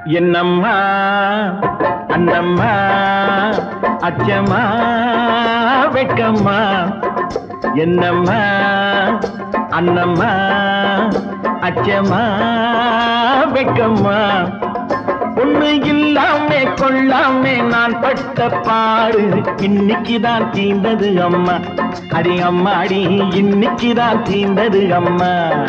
என்னம்மா அண்ணம்மா அச்சம்மா வெக்கம்மா என்னம்மா அண்ணம்மா அச்சம்மா வெக்கம்மா ஒண்ணு இல்லாமே கொள்ளாமே நான் பட்ட பாடு இன்னைக்குதான் தீந்தது அம்மா அடி அம்மாடி இன்னைக்குதான் தீந்தது அம்மா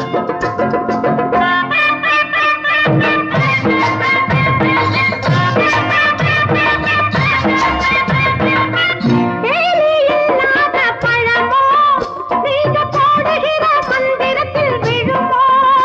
வேலியில்லாத பழமோ நீங்க போடுகிற மந்திரத்தில் விழுமோ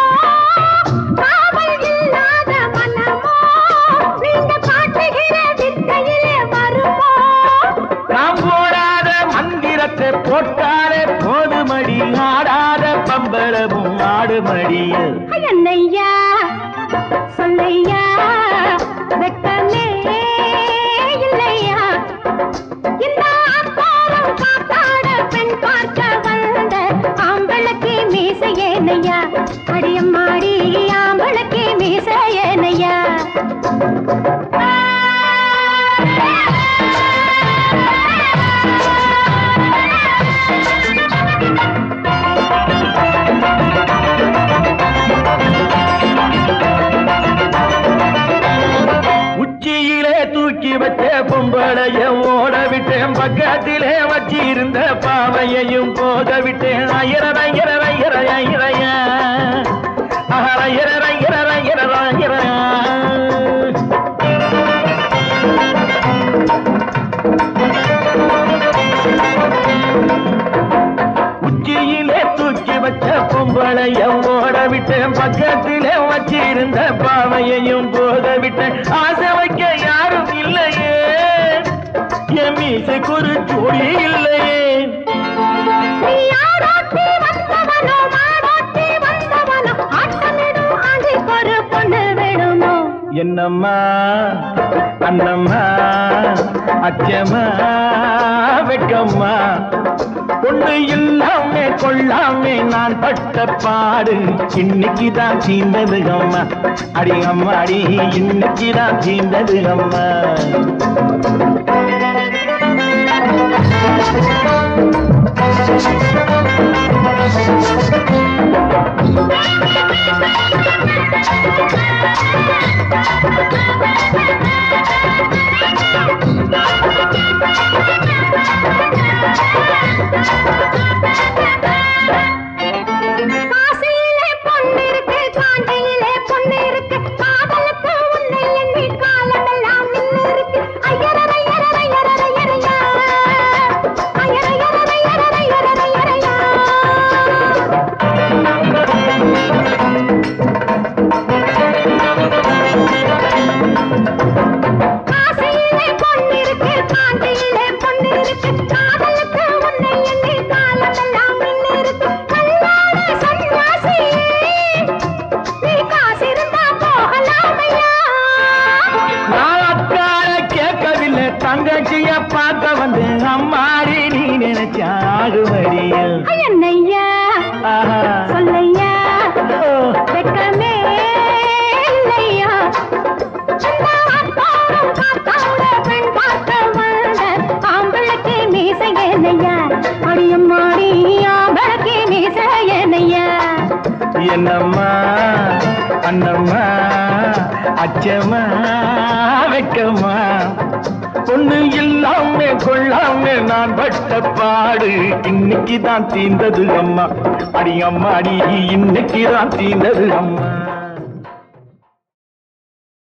காவல் இல்லாத மனமோ நீங்க காட்டுகிற வித்தையிலே வருமோ நாம் போடாத மந்திரத்தை போட்டாலே போதுமடி ஆடாத பம்பரமும் ஆடுமடியில் என்னையா சொல்லையா வெக்கமே இல்லையா இந்த அப்பாவும் காத்தாட பெண் பார்க்க வந்த ஆம்பளுக்கு மீசையேனையா அடியம்மாடி ஆம்பளுக்கு மீசையேனையா உச்சியிலே தூக்கி வச்ச பொம்பளைய ஓட விட்டேன் பக்கத்திலே வச்சிருந்த பாவையையும் போக விட்டேன் ஐயர ஐயர ஐயர ஐயரைய ஐயர ஐயர ஐயர ஐயர உச்சியிலே தூக்கி வச்ச பொம்பளைய ஓட விட்டேன் பக்கத்திலே வச்சிருந்த பாவையையும் போக விட்டேன் ஆசை வைக்க யாரும் இல்லையே என் மீசைக்கு ஒரு ஜோடி இல்லையே நீ ஆரோட்டி வந்தவனோ மாரோட்டி வந்தவனோ ஆட்டமிடும் ஆண்டுக்கு ஒரு பொண்ணு வேணுமோ என்னம்மா அண்ணம்மா அச்சம்மா வெக்கம்மா ஒண்ணு இல்லாமே கொள்ளாமே நான் பட்ட பாடு இன்னைக்கு தான் தீந்தது அம்மா அடி அம்மா அடி இன்னைக்கு தான் தீந்தது அம்மா காசியிலே பொண்ணு இருக்கு காஞ்சியிலே பொண்ணு இருக்கு காதலுக்கு உன்னை எண்ணி காலமெல்லாம் நின்னு இருக்கு ஐயர ஐயர ஐயர ஐயரையா ஐயர ஐயர ஐயர ஐயர ஐயரையா காசியிலே பொண்ணு இருக்கு காஞ்சியிலே பொண்ணு இருக்கு காதலுக்கு உன்னை எண்ணி காலமெல்லாம் நின்னு இருக்கு கல்லாட சன்னியாசி நீ காசிருந்தா போகலாமையா நான் அக்கால கேட்கவில்லை தங்கச்சிய பார்க்க வந்து அம்மாடி நீ நினைச்சாகுமடியில் என்னையா சொல்லையா வெக்கமே இல்லையா அந்த அப்பாவும் காத்தாட பெண் பார்க்க வந்த ஆம்பளுக்கு மீசை என்னையா அடியம்மாடி ஆம்பளுக்கு மீசை என்னையா என்னம்மா அண்ணம்மா அச்சம்மா வெக்கம்மா பொண்ணு இல்லாம கொள்ளாம நான் பட்ட பாடு இன்னைக்கு தான் தீந்தது அம்மா அடி அம்மா அடி இன்னைக்கு தான் தீந்தது அம்மா